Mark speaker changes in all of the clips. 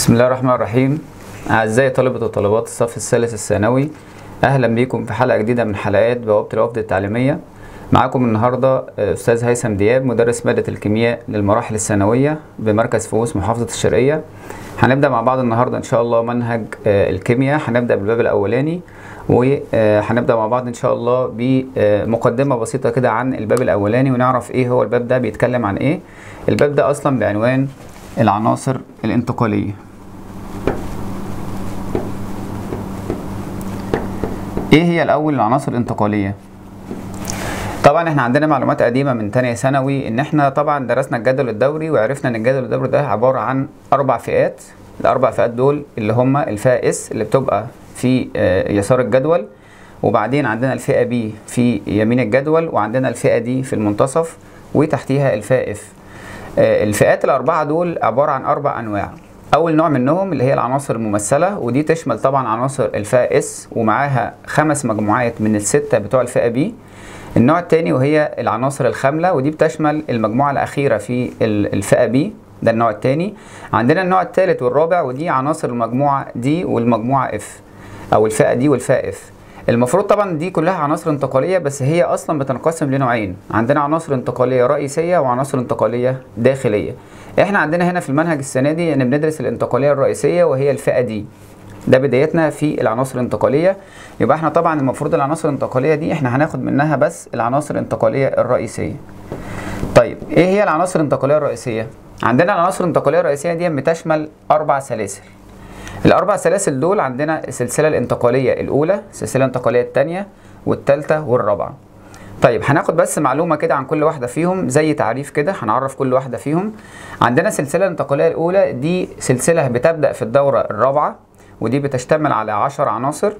Speaker 1: بسم الله الرحمن الرحيم أعزائي طلبة وطالبات الصف الثالث الثانوي أهلا بيكم في حلقة جديدة من حلقات بوابة الوفد التعليمية معاكم النهاردة أستاذ هيثم دياب مدرس مادة الكيمياء للمراحل الثانوية بمركز فؤوس محافظة الشرقية هنبدأ مع بعض النهاردة إن شاء الله منهج الكيمياء هنبدأ بالباب الأولاني وهنبدأ مع بعض إن شاء الله بمقدمة بسيطة كده عن الباب الأولاني ونعرف إيه هو الباب ده بيتكلم عن إيه الباب ده أصلا بعنوان العناصر الانتقالية ايه هي الاول العناصر الانتقاليه طبعا احنا عندنا معلومات قديمه من تانية ثانوي ان احنا طبعا درسنا الجدول الدوري وعرفنا ان الجدول الدوري ده عباره عن اربع فئات الاربع فئات دول اللي هم الفئه اس اللي بتبقى في يسار الجدول وبعدين عندنا الفئه بي في يمين الجدول وعندنا الفئه دي في المنتصف وتحتيها الفئه اف الفئات الاربعه دول عباره عن اربع انواع اول نوع منهم اللي هي العناصر الممثله ودي تشمل طبعا عناصر الفئه اس ومعاها خمس مجموعات من السته بتوع الفئه بي النوع الثاني وهي العناصر الخامله ودي بتشمل المجموعه الاخيره في الفئه بي ده النوع الثاني عندنا النوع الثالث والرابع ودي عناصر المجموعه دي والمجموعه اف او الفئه دي والفئه اف المفروض طبعا دي كلها عناصر انتقاليه بس هي اصلا بتنقسم لنوعين عندنا عناصر انتقاليه رئيسيه وعناصر انتقاليه داخليه احنا عندنا هنا في المنهج السنه دي ان بندرس الانتقاليه الرئيسيه وهي الفئه دي ده بدايتنا في العناصر الانتقاليه يبقى احنا طبعا المفروض العناصر الانتقاليه دي احنا هناخد منها بس العناصر الانتقاليه الرئيسيه طيب ايه هي العناصر الانتقاليه الرئيسيه عندنا العناصر الانتقاليه الرئيسيه دي بتشمل اربع سلاسل الاربع سلاسل دول عندنا السلسله الانتقاليه الاولى السلسله الانتقاليه الثانيه والثالثه والرابعه طيب هناخد بس معلومه كده عن كل واحده فيهم زي تعريف كده هنعرف كل واحده فيهم عندنا السلسله الانتقاليه الاولى دي سلسله بتبدا في الدوره الرابعه ودي بتشتمل على 10 عناصر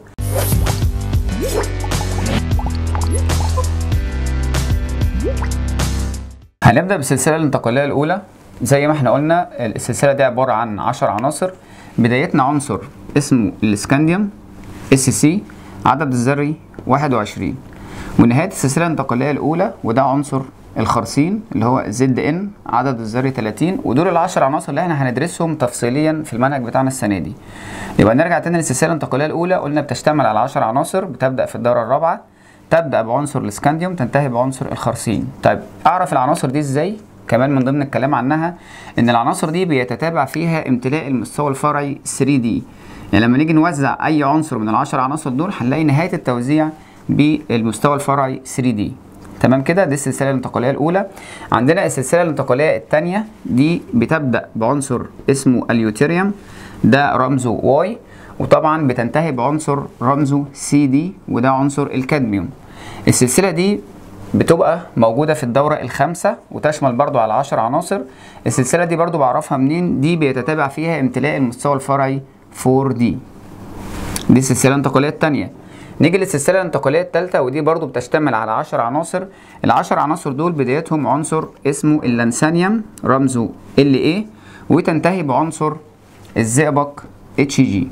Speaker 1: هنبدا بالسلسله الانتقاليه الاولى زي ما احنا قلنا السلسله دي عباره عن 10 عناصر بدايتنا عنصر اسمه الاسكانديوم اس سي عدد الذري 21 ونهايه السلسله الانتقاليه الاولى وده عنصر الخرسين اللي هو زد ان عدد الذري 30 ودول العشر عناصر اللي احنا هندرسهم تفصيليا في المنهج بتاعنا السنه دي يبقى نرجع تاني للسلسله الانتقاليه الاولى قلنا بتشتمل على 10 عناصر بتبدا في الدوره الرابعه تبدا بعنصر الاسكانديوم تنتهي بعنصر الخرسين طيب اعرف العناصر دي ازاي كمان من ضمن الكلام عنها ان العناصر دي بيتتابع فيها امتلاء المستوى الفرعي 3 دي يعني لما نيجي نوزع اي عنصر من العشر عناصر دول هنلاقي نهايه التوزيع بالمستوى الفرعي 3 دي تمام كده دي السلسله الانتقاليه الاولى عندنا السلسله الانتقاليه الثانيه دي بتبدا بعنصر اسمه اليوتيريوم ده رمزه واي وطبعا بتنتهي بعنصر رمزه سي دي وده عنصر الكادميوم السلسله دي بتبقى موجوده في الدوره الخامسه وتشمل برضو على 10 عناصر السلسله دي برضو بعرفها منين دي بيتتابع فيها امتلاء المستوى الفرعي 4 دي دي السلسله الانتقاليه الثانيه نيجي للسلسله الانتقاليه الثالثه ودي برضو بتشتمل على 10 عناصر ال10 عناصر دول بدايتهم عنصر اسمه اللانثانيوم رمزه ال اي وتنتهي بعنصر الزئبق اتش جي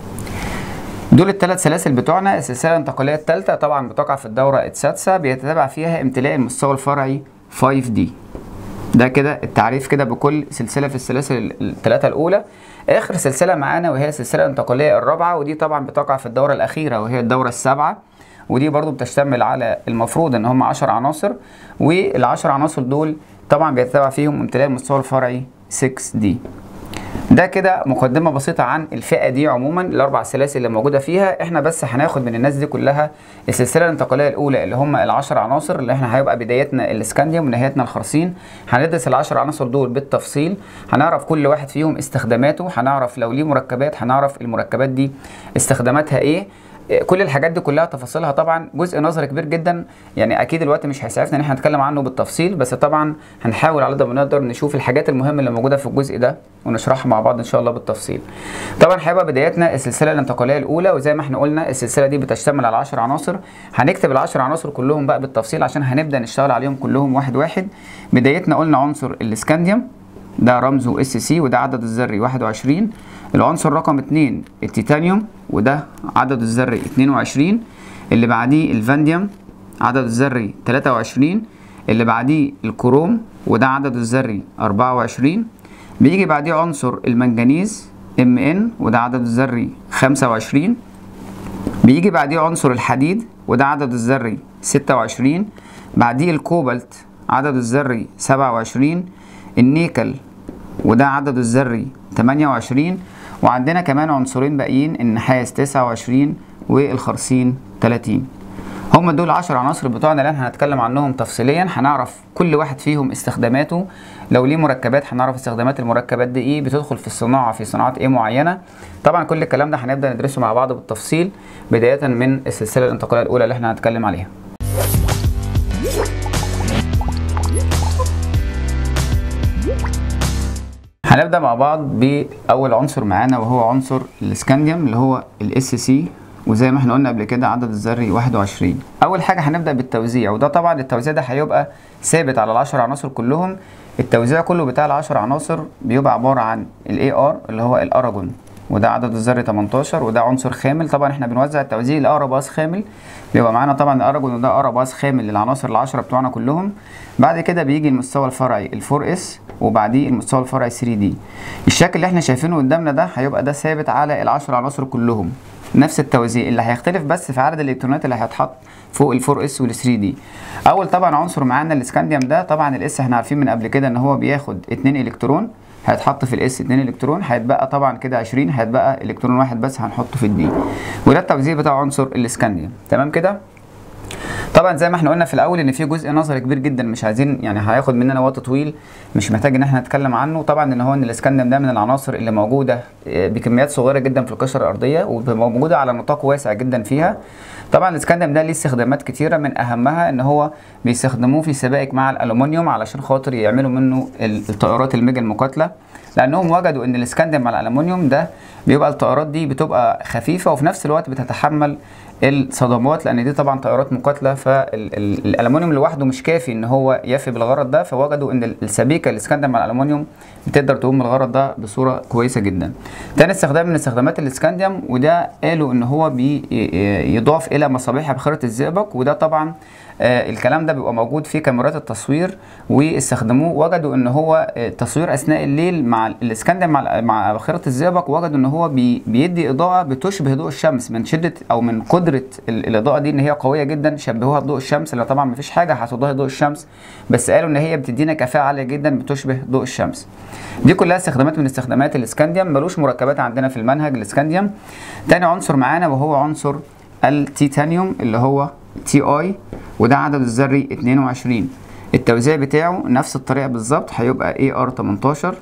Speaker 1: دول الثلاث سلاسل بتوعنا السلسله الانتقاليه الثالثه طبعا بتقع في الدوره السادسه بيتتابع فيها امتلاء المستوى الفرعي 5 دي ده كده التعريف كده بكل سلسله في السلاسل الثلاثه الاولى اخر سلسله معانا وهي السلسله الانتقاليه الرابعه ودي طبعا بتقع في الدوره الاخيره وهي الدوره السابعه ودي برضو بتشتمل على المفروض ان هم 10 عناصر وال10 عناصر دول طبعا بيتبع فيهم امتلاء المستوى الفرعي 6 دي ده كده مقدمة بسيطة عن الفئة دي عموما الأربع سلاسل اللي موجودة فيها احنا بس هناخد من الناس دي كلها السلسلة الانتقالية الأولى اللي هم العشر عناصر اللي احنا هيبقى بدايتنا الاسكانديوم ونهايتنا الخرسين هندرس العشر عناصر دول بالتفصيل هنعرف كل واحد فيهم استخداماته هنعرف لو ليه مركبات هنعرف المركبات دي استخداماتها ايه كل الحاجات دي كلها تفاصيلها طبعا جزء نظري كبير جدا يعني اكيد الوقت مش هيسعفنا ان احنا نتكلم عنه بالتفصيل بس طبعا هنحاول على قد ما نقدر نشوف الحاجات المهمه اللي موجوده في الجزء ده ونشرحها مع بعض ان شاء الله بالتفصيل طبعا هيبقى بدايتنا السلسله الانتقاليه الاولى وزي ما احنا قلنا السلسله دي بتشتمل على 10 عناصر هنكتب ال10 عناصر كلهم بقى بالتفصيل عشان هنبدا نشتغل عليهم كلهم واحد واحد بدايتنا قلنا عنصر الاسكانديوم ده رمزه اس سي وده عدد الذري 21 العنصر رقم 2 التيتانيوم وده عدد الذري 22 اللي بعديه الفانديوم عدد الذري 23 اللي بعديه الكروم وده عدد الذري 24 بيجي بعديه عنصر المنجنيز ام ان وده عدد الذري 25 بيجي بعديه عنصر الحديد وده عدد الذري 26 بعديه الكوبالت عدد الذري 27 النيكل وده عدد الذري 28 وعندنا كمان عنصرين باقيين النحاس 29 والخرسين 30 هم دول 10 عناصر بتوعنا اللي احنا هنتكلم عنهم تفصيليا هنعرف كل واحد فيهم استخداماته لو ليه مركبات هنعرف استخدامات المركبات دي ايه بتدخل في الصناعه في صناعات ايه معينه طبعا كل الكلام ده هنبدا ندرسه مع بعض بالتفصيل بدايه من السلسله الانتقاليه الاولى اللي احنا هنتكلم عليها هنبدا مع بعض باول عنصر معانا وهو عنصر الاسكانديوم اللي هو الاس سي وزي ما احنا قلنا قبل كده عدد الذري 21 اول حاجه هنبدا بالتوزيع وده طبعا التوزيع ده هيبقى ثابت على ال10 عناصر كلهم التوزيع كله بتاع ال10 عناصر بيبقى عباره عن الاي ار اللي هو الاراجون وده عدد الذري 18 وده عنصر خامل طبعا احنا بنوزع التوزيع لاقرب باص خامل بيبقى معانا طبعا الاراجون وده اقرب باص خامل للعناصر العشرة بتوعنا كلهم بعد كده بيجي المستوى الفرعي ال4 اس وبعديه المستوى الفرعي 3 دي الشكل اللي احنا شايفينه قدامنا ده هيبقى ده ثابت على ال10 عناصر كلهم نفس التوزيع اللي هيختلف بس في عدد الالكترونات اللي هيتحط فوق ال 4 اس وال 3 دي اول طبعا عنصر معانا الاسكانديوم ده طبعا الاس احنا عارفين من قبل كده ان هو بياخد 2 الكترون هيتحط في الاس 2 الكترون هيتبقى طبعا كده 20 هيتبقى الكترون واحد بس هنحطه في الدي وده التوزيع بتاع عنصر الاسكانديوم تمام كده طبعا زي ما احنا قلنا في الاول ان في جزء نظري كبير جدا مش عايزين يعني هياخد مننا وقت طويل مش محتاج ان احنا نتكلم عنه طبعا ان هو ان الاسكانديوم ده من العناصر اللي موجوده بكميات صغيره جدا في القشره الارضيه وموجوده على نطاق واسع جدا فيها طبعا الاسكانديوم ده ليه استخدامات كتيره من اهمها ان هو بيستخدموه في سبائك مع الالومنيوم علشان خاطر يعملوا منه الطائرات الميجا المقاتله لانهم وجدوا ان الاسكانديوم مع الالومنيوم ده بيبقى الطائرات دي بتبقى خفيفه وفي نفس الوقت بتتحمل الصدمات لان دي طبعا طائرات مقاتله فالالومنيوم لوحده مش كافي ان هو يفي بالغرض ده فوجدوا ان السبيكه اللي اسكندم مع الالومنيوم بتقدر تقوم بالغرض ده بصوره كويسه جدا. تاني استخدام من استخدامات الاسكانديوم وده قالوا ان هو بيضاف الى مصابيح بخيره الزئبق وده طبعا آه الكلام ده بيبقى موجود في كاميرات التصوير واستخدموه وجدوا ان هو التصوير اثناء الليل مع الاسكندر مع مع بخيره الزئبق وجدوا ان هو بي بيدي اضاءه بتشبه ضوء الشمس من شده او من قدره الاضاءه دي ان هي قويه جدا شبهوها بضوء الشمس لان طبعا مفيش حاجه هتضاهي ضوء الشمس بس قالوا ان هي بتدينا كفاءه عاليه جدا بتشبه ضوء الشمس دي كلها استخدامات من استخدامات الاسكانديوم ملوش مركبات عندنا في المنهج الاسكانديوم تاني عنصر معانا وهو عنصر التيتانيوم اللي هو تي اي وده عدد الذري 22 التوزيع بتاعه نفس الطريقه بالظبط هيبقى اي ار 18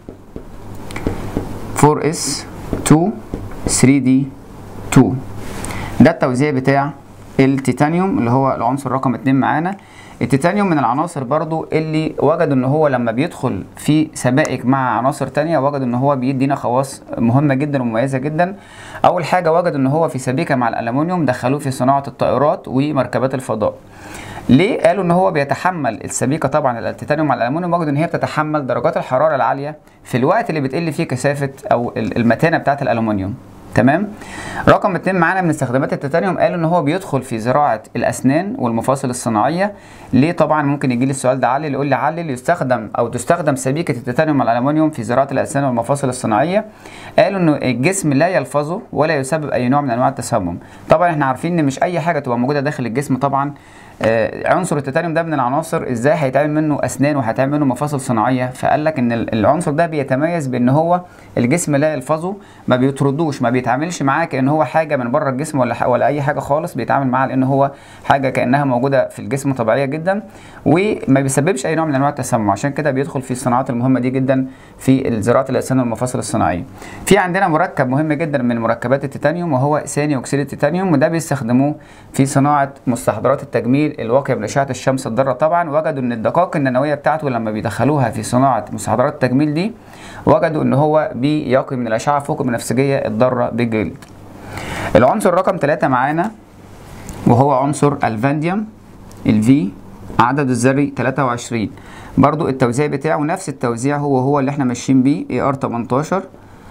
Speaker 1: 4 اس 2 3 دي 2 ده التوزيع بتاع التيتانيوم اللي هو العنصر رقم 2 معانا التيتانيوم من العناصر برضو اللي وجدوا ان هو لما بيدخل في سبائك مع عناصر تانية وجدوا ان هو بيدينا خواص مهمة جدا ومميزة جدا اول حاجة وجدوا ان هو في سبيكة مع الالومنيوم دخلوه في صناعة الطائرات ومركبات الفضاء ليه قالوا ان هو بيتحمل السبيكه طبعا التيتانيوم مع الالومنيوم وجدوا ان هي بتتحمل درجات الحراره العاليه في الوقت اللي بتقل فيه كثافه او المتانه بتاعه الالومنيوم تمام رقم اتنين معانا من استخدامات التيتانيوم قالوا ان هو بيدخل في زراعه الاسنان والمفاصل الصناعيه ليه طبعا ممكن يجي لي السؤال ده علل يقول لي علل يستخدم او تستخدم سبيكه التيتانيوم مع الالومنيوم في زراعه الاسنان والمفاصل الصناعيه قالوا انه الجسم لا يلفظه ولا يسبب اي نوع من انواع التسمم طبعا احنا عارفين ان مش اي حاجه تبقى موجوده داخل الجسم طبعا آه عنصر التيتانيوم ده من العناصر ازاي هيتعمل منه اسنان وهيتعمل منه مفاصل صناعيه فقال لك ان العنصر ده بيتميز بان هو الجسم لا يلفظه ما بيطردوش ما بيتعاملش معاه كان هو حاجه من بره الجسم ولا ولا اي حاجه خالص بيتعامل معاه لان هو حاجه كانها موجوده في الجسم طبيعيه جدا وما بيسببش اي نوع من انواع التسمم عشان كده بيدخل في الصناعات المهمه دي جدا في زراعه الاسنان والمفاصل الصناعيه في عندنا مركب مهم جدا من مركبات التيتانيوم وهو ثاني اكسيد التيتانيوم وده بيستخدموه في صناعه مستحضرات التجميل الواقيه من اشعه الشمس الضاره طبعا وجدوا ان الدقائق النانويه بتاعته لما بيدخلوها في صناعه مستحضرات التجميل دي وجدوا ان هو بيقي من الاشعه فوق البنفسجيه الضاره بالجلد العنصر رقم 3 معانا وهو عنصر الفانديوم الفي عدد الذري 23 برضو التوزيع بتاعه نفس التوزيع هو هو اللي احنا ماشيين بيه اي ار 18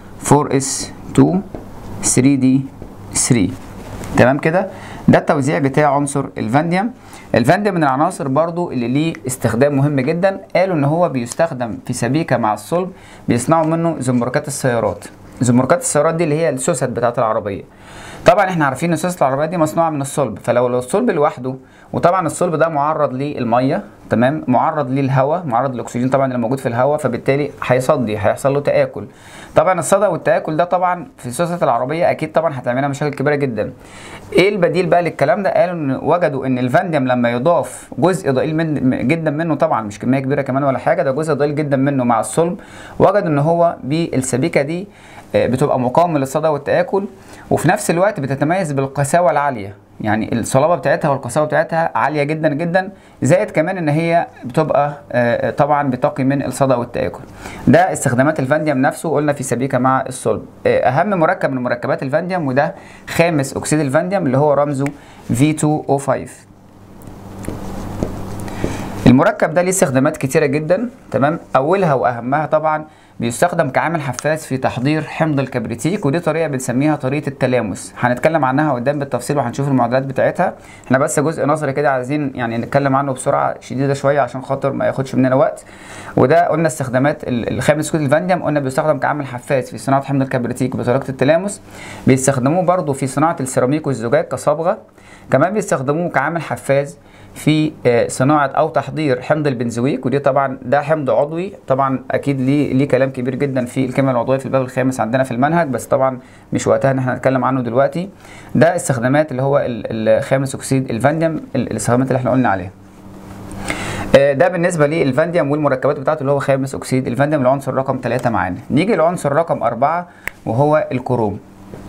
Speaker 1: 4 اس 2 3 دي 3 تمام كده ده التوزيع بتاع عنصر الفانديوم الفانديوم من العناصر برضو اللي ليه استخدام مهم جدا قالوا ان هو بيستخدم في سبيكه مع الصلب بيصنعوا منه زمركات السيارات زمركات السيارات دي اللي هي السوست بتاعت العربيه طبعا احنا عارفين ان سوست العربيه دي مصنوعه من الصلب فلو لو الصلب لوحده وطبعا الصلب ده معرض للميه تمام معرض للهواء معرض للاكسجين طبعا اللي موجود في الهواء فبالتالي هيصدي هيحصل له تاكل طبعا الصدى والتاكل ده طبعا في سوست العربيه اكيد طبعا هتعملها مشاكل كبيره جدا ايه البديل بقى للكلام ده قالوا ان وجدوا ان الفانديوم لما يضاف جزء ضئيل من جدا منه طبعا مش كميه كبيره كمان ولا حاجه ده جزء ضئيل جدا منه مع الصلب وجدوا ان هو بالسبيكه دي بتبقى مقاوم للصدى والتآكل وفي نفس الوقت بتتميز بالقساوة العالية يعني الصلابة بتاعتها والقساوة بتاعتها عالية جدا جدا زائد كمان ان هي بتبقى طبعا بتقي من الصدى والتآكل ده استخدامات الفانديوم نفسه قلنا في سبيكة مع الصلب اهم مركب من مركبات الفانديوم وده خامس اكسيد الفانديوم اللي هو رمزه V2O5 المركب ده ليه استخدامات كتيرة جدا تمام اولها واهمها طبعا بيستخدم كعامل حفاز في تحضير حمض الكبريتيك ودي طريقه بنسميها طريقه التلامس هنتكلم عنها قدام بالتفصيل وهنشوف المعادلات بتاعتها احنا بس جزء نظري كده عايزين يعني نتكلم عنه بسرعه شديده شويه عشان خاطر ما ياخدش مننا وقت وده قلنا استخدامات الخامس كود الفانديوم قلنا بيستخدم كعامل حفاز في صناعه حمض الكبريتيك بطريقه التلامس بيستخدموه برضه في صناعه السيراميك والزجاج كصبغه كمان بيستخدموه كعامل حفاز في صناعه او تحضير حمض البنزويك ودي طبعا ده حمض عضوي طبعا اكيد ليه ليه كلام كبير جدا في الكيمياء العضويه في الباب الخامس عندنا في المنهج بس طبعا مش وقتها ان احنا نتكلم عنه دلوقتي ده استخدامات اللي هو الخامس اكسيد الفانديوم الاستخدامات اللي احنا قلنا عليها ده بالنسبه للفانديوم والمركبات بتاعته اللي هو خامس اكسيد الفانديوم العنصر رقم 3 معانا نيجي للعنصر رقم 4 وهو الكروم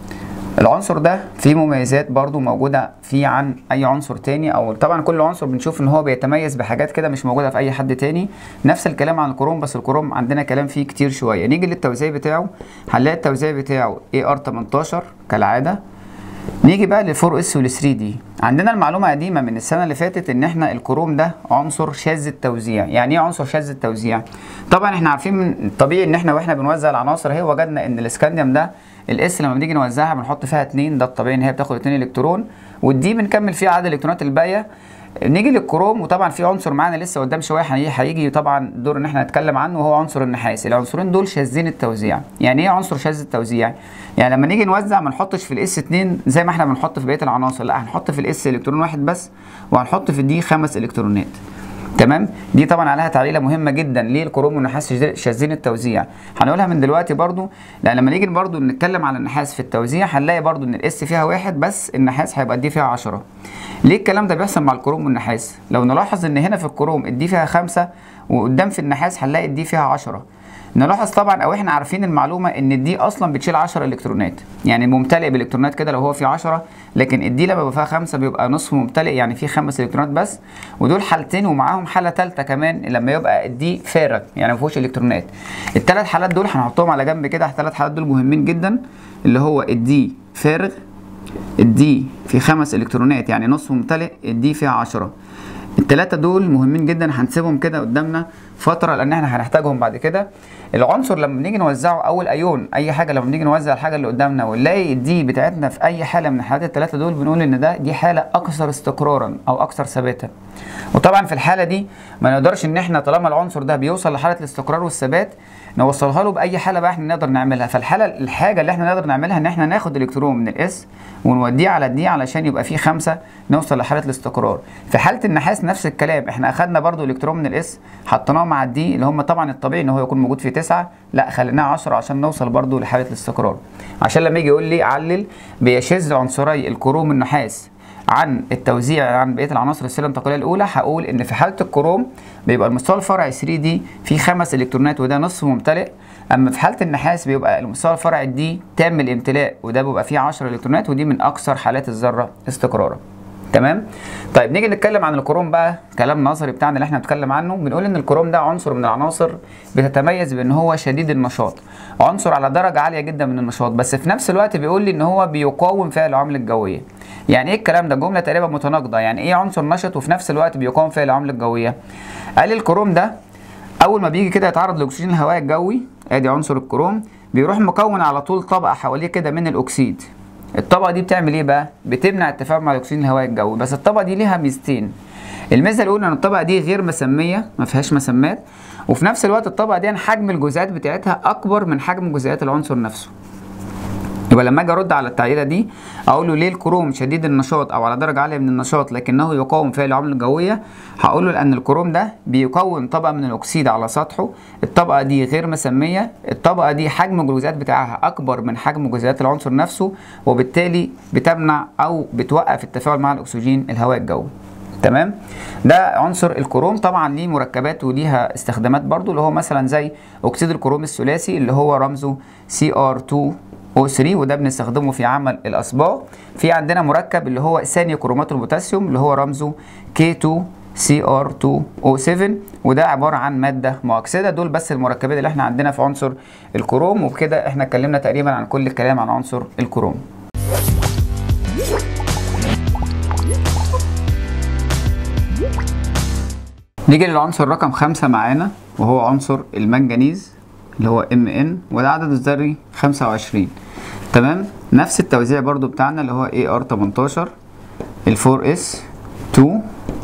Speaker 1: العنصر ده فيه مميزات برضو موجودة فيه عن أي عنصر تاني أو طبعا كل عنصر بنشوف إن هو بيتميز بحاجات كده مش موجودة في أي حد تاني نفس الكلام عن الكروم بس الكروم عندنا كلام فيه كتير شوية نيجي للتوزيع بتاعه هنلاقي التوزيع بتاعه AR18 كالعادة نيجي بقى لل 4 اس وال 3 دي عندنا المعلومه قديمه من السنه اللي فاتت ان احنا الكروم ده عنصر شاذ التوزيع يعني ايه عنصر شاذ التوزيع طبعا احنا عارفين من طبيعي ان احنا واحنا بنوزع العناصر هي وجدنا ان الاسكانديوم ده الاس لما بنيجي نوزعها بنحط فيها 2 ده الطبيعي ان هي بتاخد 2 الكترون والدي بنكمل فيها عدد الالكترونات الباقيه نيجي للكروم وطبعا في عنصر معانا لسه قدام شويه هيجي طبعا دور ان احنا نتكلم عنه وهو عنصر النحاس العنصرين دول شاذين التوزيع يعني ايه عنصر شاذ التوزيع يعني لما نيجي نوزع ما نحطش في الاس 2 زي ما احنا بنحط في بقيه العناصر لا هنحط في الاس الكترون واحد بس وهنحط في الدي خمس الكترونات تمام دي طبعا عليها تعليله مهمه جدا ليه الكروم والنحاس شاذين التوزيع هنقولها من دلوقتي برضو لان لما نيجي برضو نتكلم على النحاس في التوزيع هنلاقي برضو ان الاس فيها واحد بس النحاس هيبقى الدي فيها 10 ليه الكلام ده بيحصل مع الكروم والنحاس لو نلاحظ ان هنا في الكروم الدي فيها 5 وقدام في النحاس هنلاقي الدي فيها 10 نلاحظ طبعا او احنا عارفين المعلومه ان الدي اصلا بتشيل 10 الكترونات يعني ممتلئ بالالكترونات كده لو هو في 10 لكن الدي لما بيبقى فيها 5 بيبقى نصف ممتلئ يعني فيه 5 الكترونات بس ودول حالتين ومعاهم حاله ثالثه كمان لما يبقى الدي فارغ يعني ما فيهوش الكترونات الثلاث حالات دول هنحطهم على جنب كده الثلاث حالات دول مهمين جدا اللي هو الدي فارغ الدي في خمس الكترونات يعني نصف ممتلئ الدي فيها 10 التلاتة دول مهمين جدا هنسيبهم كده قدامنا فترة لأن احنا هنحتاجهم بعد كده العنصر لما بنيجي نوزعه أو الأيون أي حاجة لما بنيجي نوزع الحاجة اللي قدامنا ونلاقي الدي بتاعتنا في أي حالة من الحالات التلاتة دول بنقول إن ده دي حالة أكثر استقرارا أو أكثر ثباتا وطبعا في الحالة دي ما نقدرش إن احنا طالما العنصر ده بيوصل لحالة الاستقرار والثبات نوصلها له باي حاله بقى احنا نقدر نعملها فالحاله الحاجه اللي احنا نقدر نعملها ان احنا ناخد الكترون من الاس ونوديه على الدي علشان يبقى فيه خمسه نوصل لحاله الاستقرار في حاله النحاس نفس الكلام احنا اخدنا برضو الكترون من الاس حطيناه مع الدي اللي هم طبعا الطبيعي ان هو يكون موجود في 9 لا خليناه 10 عشان نوصل برضو لحاله الاستقرار عشان لما يجي يقول لي علل بيشذ عنصري الكروم النحاس عن التوزيع عن بقيه العناصر السله الانتقاليه الاولى هقول ان في حاله الكروم بيبقى المستوى الفرعي 3 دي فيه خمس الكترونات وده نصف ممتلئ اما في حاله النحاس بيبقى المستوى الفرعي دي تام الامتلاء وده بيبقى فيه 10 الكترونات ودي من اكثر حالات الذره استقرارا تمام طيب نيجي نتكلم عن الكروم بقى كلام نظري بتاعنا اللي احنا بنتكلم عنه بنقول ان الكروم ده عنصر من العناصر بتتميز بان هو شديد النشاط عنصر على درجه عاليه جدا من النشاط بس في نفس الوقت بيقول لي ان هو بيقاوم فعل العوامل الجويه يعني ايه الكلام ده جمله تقريبا متناقضه يعني ايه عنصر نشط وفي نفس الوقت بيقاوم فعل العوامل الجويه قال الكروم ده اول ما بيجي كده يتعرض لاكسجين الهواء الجوي ادي عنصر الكروم بيروح مكون على طول طبقه حواليه كده من الاكسيد الطبقه دي بتعمل ايه بقى بتمنع التفاعل مع اكسجين الهواء الجوي بس الطبقه دي ليها ميزتين الميزه الاولى ان الطبقه دي غير مسميه ما فيهاش مسمات وفي نفس الوقت الطبقه دي حجم الجزيئات بتاعتها اكبر من حجم جزيئات العنصر نفسه يبقى لما اجي ارد على التعليله دي اقول له ليه الكروم شديد النشاط او على درجه عاليه من النشاط لكنه يقاوم فعل العوامل الجويه هقول له لان الكروم ده بيكون طبقه من الاكسيد على سطحه الطبقه دي غير مسميه الطبقه دي حجم الجزيئات بتاعها اكبر من حجم جزيئات العنصر نفسه وبالتالي بتمنع او بتوقف التفاعل مع الاكسجين الهواء الجوي تمام ده عنصر الكروم طبعا ليه مركبات وليها استخدامات برضو اللي هو مثلا زي اكسيد الكروم الثلاثي اللي هو رمزه CR2 O3 وده بنستخدمه في عمل الاصباغ في عندنا مركب اللي هو ثاني كرومات البوتاسيوم اللي هو رمزه K2 CR2O7 وده عبارة عن مادة مؤكسدة دول بس المركبات اللي احنا عندنا في عنصر الكروم وبكده احنا اتكلمنا تقريبا عن كل الكلام عن عنصر الكروم نيجي للعنصر رقم خمسة معانا وهو عنصر المنجنيز اللي هو Mn وده عدد الذري 25 تمام نفس التوزيع برضو بتاعنا اللي هو AR18 ال 4S 2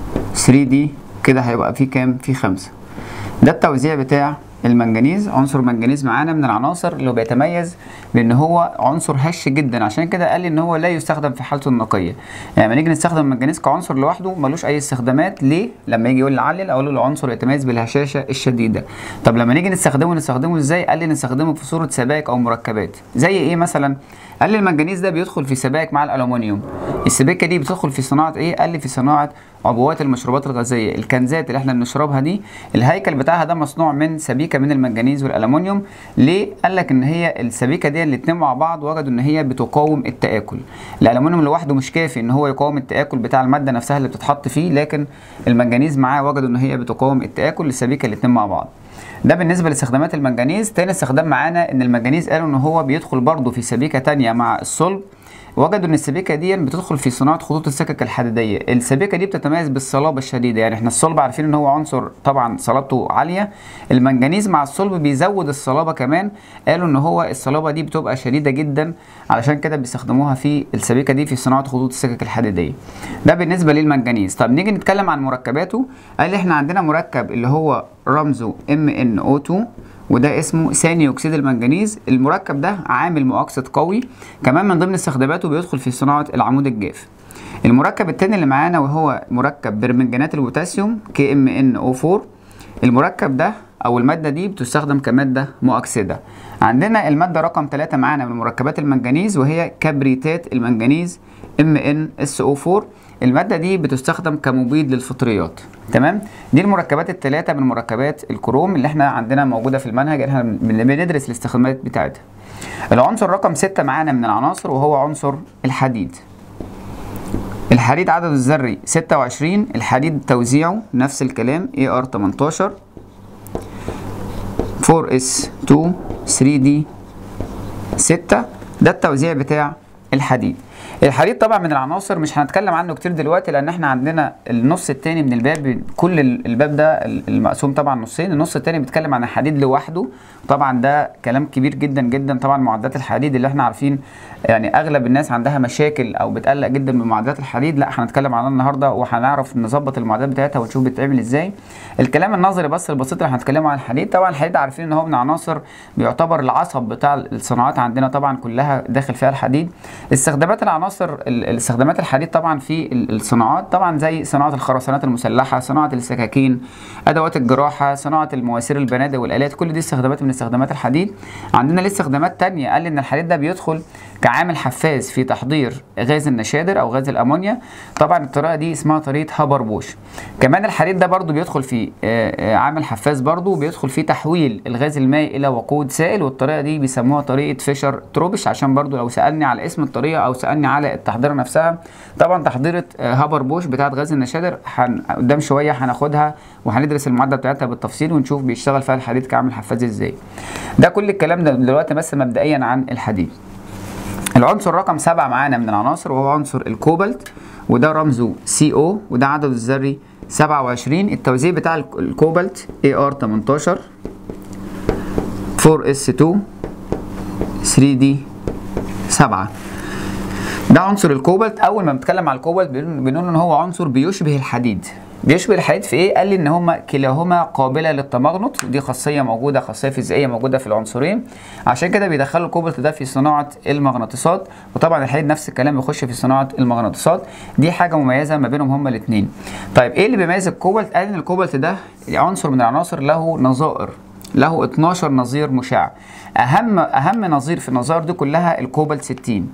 Speaker 1: 3D كده هيبقى فيه كام؟ فيه خمسة ده التوزيع بتاع المنجنيز عنصر منجنيز معانا من العناصر اللي بيتميز بان هو عنصر هش جدا عشان كده قال لي ان هو لا يستخدم في حالته النقيه يعني لما نيجي نستخدم المنجنيز كعنصر لوحده ملوش اي استخدامات ليه لما يجي يقول لي علل اقول له العنصر يتميز بالهشاشه الشديده طب لما نيجي نستخدمه نستخدمه ازاي قال لي نستخدمه في صوره سبائك او مركبات زي ايه مثلا قال لي المنجنيز ده بيدخل في سبائك مع الالومنيوم السبيكه دي بتدخل في صناعه ايه قال لي في صناعه عبوات المشروبات الغازيه الكنزات اللي احنا بنشربها دي الهيكل بتاعها ده مصنوع من سبيكه من المنجنيز والالومنيوم ليه قال لك ان هي السبيكه دي الاثنين مع بعض وجدوا ان هي بتقاوم التاكل الالومنيوم لوحده مش كافي ان هو يقاوم التاكل بتاع الماده نفسها اللي بتتحط فيه لكن المنجنيز معاه وجدوا ان هي بتقاوم التاكل للسبيكه الاثنين مع بعض ده بالنسبه لاستخدامات المنجنيز تاني استخدام معانا ان المنجنيز قالوا ان هو بيدخل برضه في سبيكه تانية مع الصلب وجدوا ان السبيكه دي بتدخل في صناعه خطوط السكك الحديديه السبيكه دي بتتميز بالصلابه الشديده يعني احنا الصلب عارفين ان هو عنصر طبعا صلابته عاليه المنجنيز مع الصلب بيزود الصلابه كمان قالوا ان هو الصلابه دي بتبقى شديده جدا علشان كده بيستخدموها في السبيكه دي في صناعه خطوط السكك الحديديه ده بالنسبه للمنجنيز طب نيجي نتكلم عن مركباته قال احنا عندنا مركب اللي هو رمزه MnO2 وده اسمه ثاني اكسيد المنجنيز المركب ده عامل مؤكسد قوي كمان من ضمن استخداماته بيدخل في صناعه العمود الجاف المركب التاني اللي معانا وهو مركب برمنجانات البوتاسيوم KMnO4 المركب ده او الماده دي بتستخدم كماده مؤكسده عندنا الماده رقم 3 معانا من مركبات المنجنيز وهي كبريتات المنجنيز MnSO4 المادة دي بتستخدم كمبيد للفطريات تمام دي المركبات الثلاثة من مركبات الكروم اللي احنا عندنا موجودة في المنهج احنا بندرس الاستخدامات بتاعتها العنصر رقم 6 معانا من العناصر وهو عنصر الحديد الحديد عدد الذري 26 الحديد توزيعه نفس الكلام AR18 4S2 3D 6 ده التوزيع بتاع الحديد الحديد طبعا من العناصر مش هنتكلم عنه كتير دلوقتي لان احنا عندنا النص التاني من الباب كل الباب ده المقسوم طبعا نصين النص التاني بيتكلم عن الحديد لوحده طبعا ده كلام كبير جدا جدا طبعا معدات الحديد اللي احنا عارفين يعني اغلب الناس عندها مشاكل او بتقلق جدا من معدات الحديد لا هنتكلم عنها النهارده وهنعرف نظبط المعدات بتاعتها ونشوف بتتعمل ازاي الكلام النظري بس البسيط اللي هنتكلمه عن الحديد طبعا الحديد عارفين ان هو من عناصر بيعتبر العصب بتاع الصناعات عندنا طبعا كلها داخل فيها الحديد استخدامات العناصر استخدامات الحديد طبعا في الصناعات طبعا زي صناعه الخرسانات المسلحه صناعه السكاكين ادوات الجراحه صناعه المواسير البنادق والالات كل دي استخدامات من استخدامات الحديد عندنا ليه استخدامات تانية قال ان الحديد ده بيدخل كعامل حفاز في تحضير غاز النشادر او غاز الامونيا طبعا الطريقه دي اسمها طريقه هابر بوش كمان الحديد ده برضو بيدخل في عامل حفاز برضو بيدخل في تحويل الغاز المائي الى وقود سائل والطريقه دي بيسموها طريقه فيشر تروبش عشان برضو لو سالني على اسم الطريقه او سالني على التحضيره نفسها طبعا تحضيره هابر بوش بتاعه غاز النشادر حن... قدام شويه هناخدها وهندرس المعادله بتاعتها بالتفصيل ونشوف بيشتغل فيها الحديد كعامل حفاز ازاي ده كل الكلام ده دلوقتي بس مبدئيا عن الحديد العنصر رقم سبعة معانا من العناصر وهو عنصر الكوبالت وده رمزه CO وده عدده الذري 27 التوزيع بتاع الكوبالت AR18 4S2 3D 7 ده عنصر الكوبالت اول ما بنتكلم على الكوبالت بنقول ان هو عنصر بيشبه الحديد بيشبه الحديد في ايه قال لي ان هما كلاهما قابله للتمغنط دي خاصيه موجوده خاصيه فيزيائيه موجوده في العنصرين عشان كده بيدخلوا الكوبالت ده في صناعه المغناطيسات وطبعا الحديد نفس الكلام بيخش في صناعه المغناطيسات دي حاجه مميزه ما بينهم هما الاثنين طيب ايه اللي بيميز الكوبالت قال ان الكوبالت ده عنصر من العناصر له نظائر له 12 نظير مشع اهم اهم نظير في النظائر دي كلها الكوبالت 60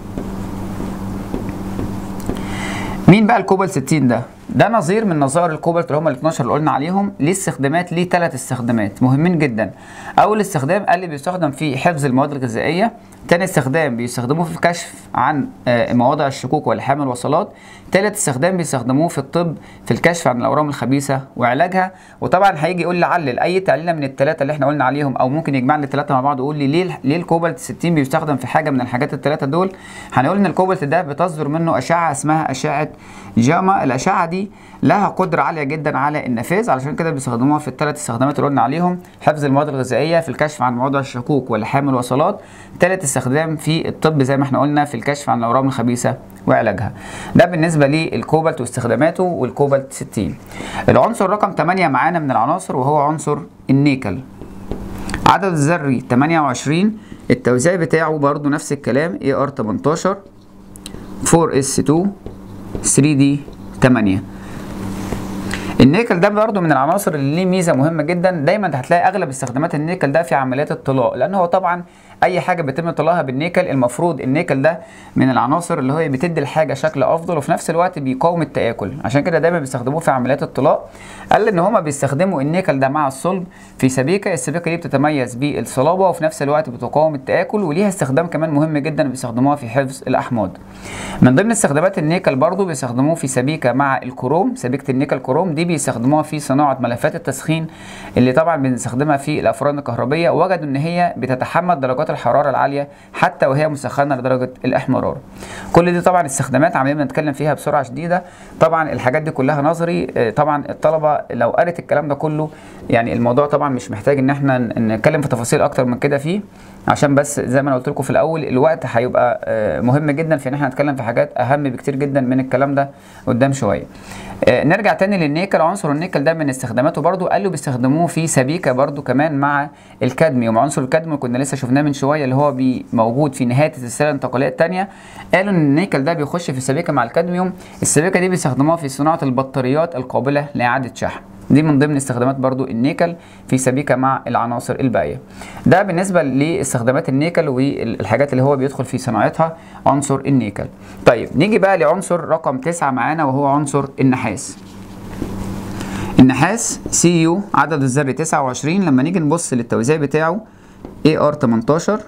Speaker 1: مين بقى الكوبالت 60 ده ده نظير من نظائر الكوبالت اللي هم ال 12 اللي قلنا عليهم ليه استخدامات ليه ثلاث استخدامات مهمين جدا اول استخدام قال لي بيستخدم في حفظ المواد الغذائيه تاني استخدام بيستخدموه في الكشف عن آه، مواضع الشكوك والحمل الوصلات تالت استخدام بيستخدموه في الطب في الكشف عن الاورام الخبيثه وعلاجها وطبعا هيجي يقول لي علل اي تعليله من الثلاثه اللي احنا قلنا عليهم او ممكن يجمع لي الثلاثه مع بعض ويقول لي ليه ليه الكوبالت 60 بيستخدم في حاجه من الحاجات الثلاثه دول هنقول ان الكوبالت ده بتصدر منه اشعه اسمها اشعه جاما الاشعه دي لها قدره عاليه جدا على النفاذ علشان كده بيستخدموها في الثلاث استخدامات اللي قلنا عليهم حفظ المواد الغذائيه في الكشف عن مواضع الشكوك والحامل الوصلات ثالث استخدام في الطب زي ما احنا قلنا في الكشف عن الاورام الخبيثه وعلاجها ده بالنسبه للكوبالت واستخداماته والكوبالت 60 العنصر رقم 8 معانا من العناصر وهو عنصر النيكل عدد الذري 28 التوزيع بتاعه برضو نفس الكلام AR 18 4S2 3D 8 النيكل ده برضه من العناصر اللي ليه ميزه مهمه جدا دايما هتلاقي اغلب استخدامات النيكل ده في عمليات الطلاء لان هو طبعا اي حاجه بيتم طلاها بالنيكل المفروض النيكل ده من العناصر اللي هي بتدي الحاجه شكل افضل وفي نفس الوقت بيقاوم التاكل عشان كده دايما بيستخدموه في عمليات الطلاء قال ان هما بيستخدموا النيكل ده مع الصلب في سبيكه السبيكه دي بتتميز بالصلابه وفي نفس الوقت بتقاوم التاكل وليها استخدام كمان مهم جدا بيستخدموها في حفظ الاحماض من ضمن استخدامات النيكل برضو بيستخدموه في سبيكه مع الكروم سبيكه النيكل كروم دي بيستخدموها في صناعه ملفات التسخين اللي طبعا بنستخدمها في الافران الكهربيه وجدوا ان هي بتتحمل درجات الحراره العاليه حتى وهي مسخنه لدرجه الاحمرار كل دي طبعا استخدامات عمالين بنتكلم فيها بسرعه شديده طبعا الحاجات دي كلها نظري آه، طبعا الطلبه لو قرت الكلام ده كله يعني الموضوع طبعا مش محتاج ان احنا ن- نتكلم في تفاصيل اكتر من كده فيه عشان بس زي ما انا قلت لكم في الاول الوقت هيبقى آه، مهم جدا في ان احنا نتكلم في حاجات اهم بكتير جدا من الكلام ده قدام شويه آه، نرجع تاني للنيكل عنصر النيكل ده من استخداماته برضو قالوا بيستخدموه في سبيكه برضو كمان مع الكادميوم عنصر الكادميوم كنا لسه شفناه من شويه اللي هو بي موجود في نهايه السلسله الانتقاليه الثانيه قالوا ان النيكل ده بيخش في سبيكه مع الكادميوم السبيكه دي بيستخدموها في صناعه البطاريات القابله لاعاده شحن دي من ضمن استخدامات برضو النيكل في سبيكة مع العناصر الباقية ده بالنسبة لاستخدامات النيكل والحاجات اللي هو بيدخل في صناعتها عنصر النيكل طيب نيجي بقى لعنصر رقم تسعة معانا وهو عنصر النحاس النحاس سي يو عدد الذري 29 لما نيجي نبص للتوزيع بتاعه AR 18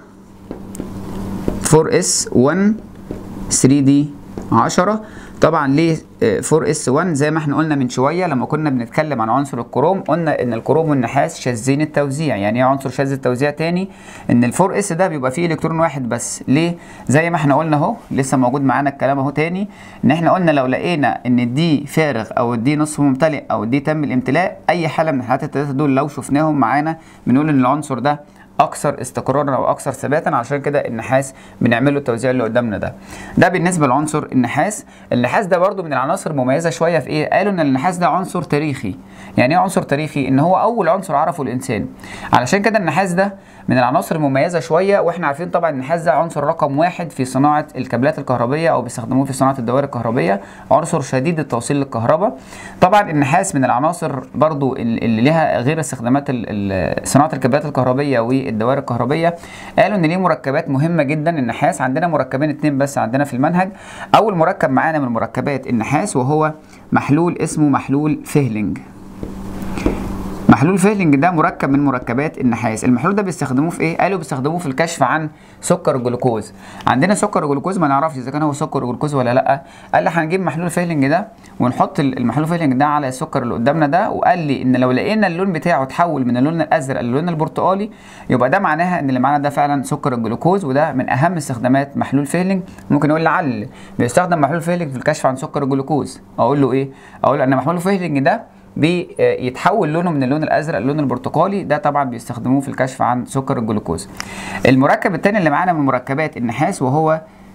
Speaker 1: 4S 1 3D 10 طبعا ليه آه، 4S1 زي ما احنا قلنا من شويه لما كنا بنتكلم عن عنصر الكروم قلنا ان الكروم والنحاس شاذين التوزيع يعني ايه عنصر شاذ التوزيع تاني ان ال 4S ده بيبقى فيه الكترون واحد بس ليه زي ما احنا قلنا اهو لسه موجود معانا الكلام اهو تاني ان احنا قلنا لو لقينا ان الدي فارغ او الدي نصف ممتلئ او الدي تم الامتلاء اي حاله من الحالات الثلاثه دول لو شفناهم معانا بنقول ان العنصر ده اكثر استقرارا او اكثر ثباتا عشان كده النحاس بنعمل له التوزيع اللي قدامنا ده ده بالنسبه لعنصر النحاس النحاس ده برضو من العناصر المميزه شويه في ايه قالوا ان النحاس ده عنصر تاريخي يعني ايه عنصر تاريخي ان هو اول عنصر عرفه الانسان علشان كده النحاس ده من العناصر المميزه شويه واحنا عارفين طبعا النحاس ده عنصر رقم واحد في صناعه الكابلات الكهربيه او بيستخدموه في صناعه الدوائر الكهربيه عنصر شديد التوصيل للكهرباء طبعا النحاس من العناصر برضو اللي لها غير استخدامات ال- ال- صناعه الكابلات الكهربيه والدوائر الكهربيه قالوا ان ليه مركبات مهمه جدا النحاس عندنا مركبين اتنين بس عندنا في المنهج اول مركب معانا من مركبات النحاس وهو محلول اسمه محلول فيهلينج محلول فيهلينج ده مركب من مركبات النحاس المحلول ده بيستخدموه في ايه قالوا بيستخدموه في الكشف عن سكر الجلوكوز عندنا سكر الجلوكوز ما نعرفش اذا كان هو سكر جلوكوز ولا لا قال لي هنجيب محلول فيهلينج ده ونحط ال- المحلول فيهلينج ده على السكر اللي قدامنا ده وقال لي ان لو لقينا اللون بتاعه اتحول من اللون الازرق للون البرتقالي يبقى ده معناها ان اللي معانا ده فعلا سكر الجلوكوز وده من اهم استخدامات محلول فيهلينج ممكن يقول لعل بيستخدم محلول فيهلينج في الكشف عن سكر الجلوكوز اقول له ايه اقول له ان محلول فيهلينج ده بيتحول لونه من اللون الازرق للون البرتقالي ده طبعا بيستخدموه في الكشف عن سكر الجلوكوز المركب الثاني اللي معانا من مركبات النحاس وهو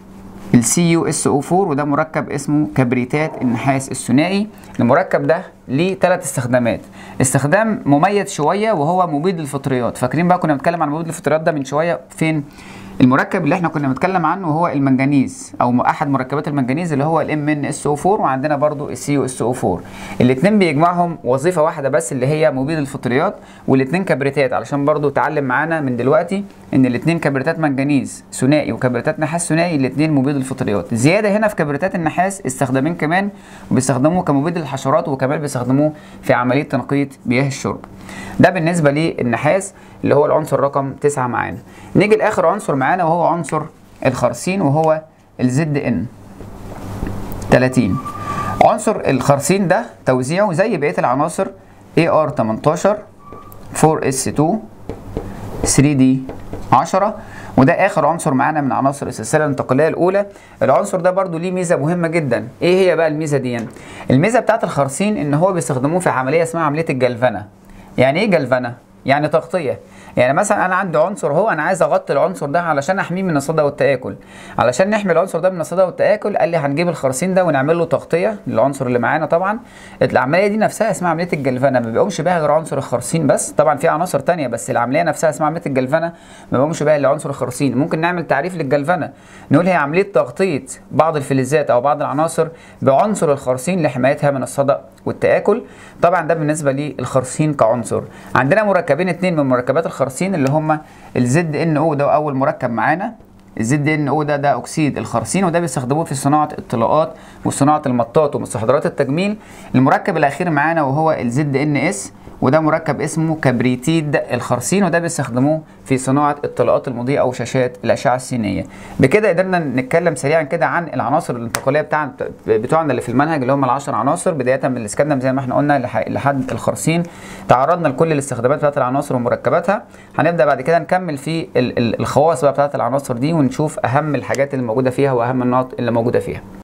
Speaker 1: السي يو اس او 4 وده مركب اسمه كبريتات النحاس الثنائي المركب ده ليه ثلاث استخدامات استخدام مميز شويه وهو مبيد للفطريات فاكرين بقى كنا بنتكلم عن مبيد للفطريات ده من شويه فين المركب اللي احنا كنا بنتكلم عنه هو المنجنيز او احد مركبات المنجنيز اللي هو الام ان اس او 4 وعندنا برضو السي يو اس او 4 الاثنين بيجمعهم وظيفه واحده بس اللي هي مبيد الفطريات والاثنين كبريتات علشان برضو تعلم معانا من دلوقتي ان الاثنين كبريتات منجنيز ثنائي وكبريتات نحاس ثنائي الاثنين مبيد الفطريات زياده هنا في كبريتات النحاس استخدامين كمان وبيستخدموه كمبيد للحشرات وكمان بيستخدموه في عمليه تنقيه مياه الشرب ده بالنسبه للنحاس اللي هو العنصر رقم 9 معانا نيجي لاخر عنصر معانا وهو عنصر الخرسين وهو الزد ان 30 عنصر الخرسين ده توزيعه زي بقيه العناصر AR 18 4S2 3D 10 وده اخر عنصر معانا من عناصر السلسله الانتقاليه الاولى العنصر ده برضو ليه ميزه مهمه جدا ايه هي بقى الميزه دي الميزه بتاعت الخرسين ان هو بيستخدموه في عمليه اسمها عمليه الجلفنه يعني ايه جلفنه يعني تغطيه يعني مثلا انا عندي عنصر هو انا عايز اغطي العنصر ده علشان احميه من الصدى والتاكل علشان نحمي العنصر ده من الصدى والتاكل قال لي هنجيب الخرسين ده ونعمل له تغطيه للعنصر اللي معانا طبعا العمليه دي نفسها اسمها عمليه الجلفنه ما بيقومش بيها غير عنصر الخرسين بس طبعا في عناصر تانية بس العمليه نفسها اسمها عمليه الجلفنه ما بيقومش بيها الا عنصر الخرسين ممكن نعمل تعريف للجلفنه نقول هي عمليه تغطيه بعض الفلزات او بعض العناصر بعنصر الخرسين لحمايتها من الصدى والتآكل طبعا ده بالنسبة للخرسين كعنصر عندنا مركبين اتنين من مركبات الخرسين اللي هما الزد ان او ده اول مركب معانا الزد ان او ده ده اكسيد الخرسين وده بيستخدموه في صناعه الطلاقات وصناعه المطاط ومستحضرات التجميل المركب الاخير معانا وهو الزد ان اس وده مركب اسمه كبريتيد الخرسين وده بيستخدموه في صناعه الطلاقات المضيئه وشاشات الاشعه السينيه بكده قدرنا نتكلم سريعا كده عن العناصر الانتقاليه بتاع بتوعنا اللي في المنهج اللي هم العشر عناصر بدايه من الاسكندم زي ما احنا قلنا لحد الخرسين تعرضنا لكل الاستخدامات بتاعت العناصر ومركباتها هنبدا بعد كده نكمل في الخواص بقى بتاعت العناصر دي ونشوف اهم الحاجات اللي موجوده فيها واهم النقط اللي موجوده فيها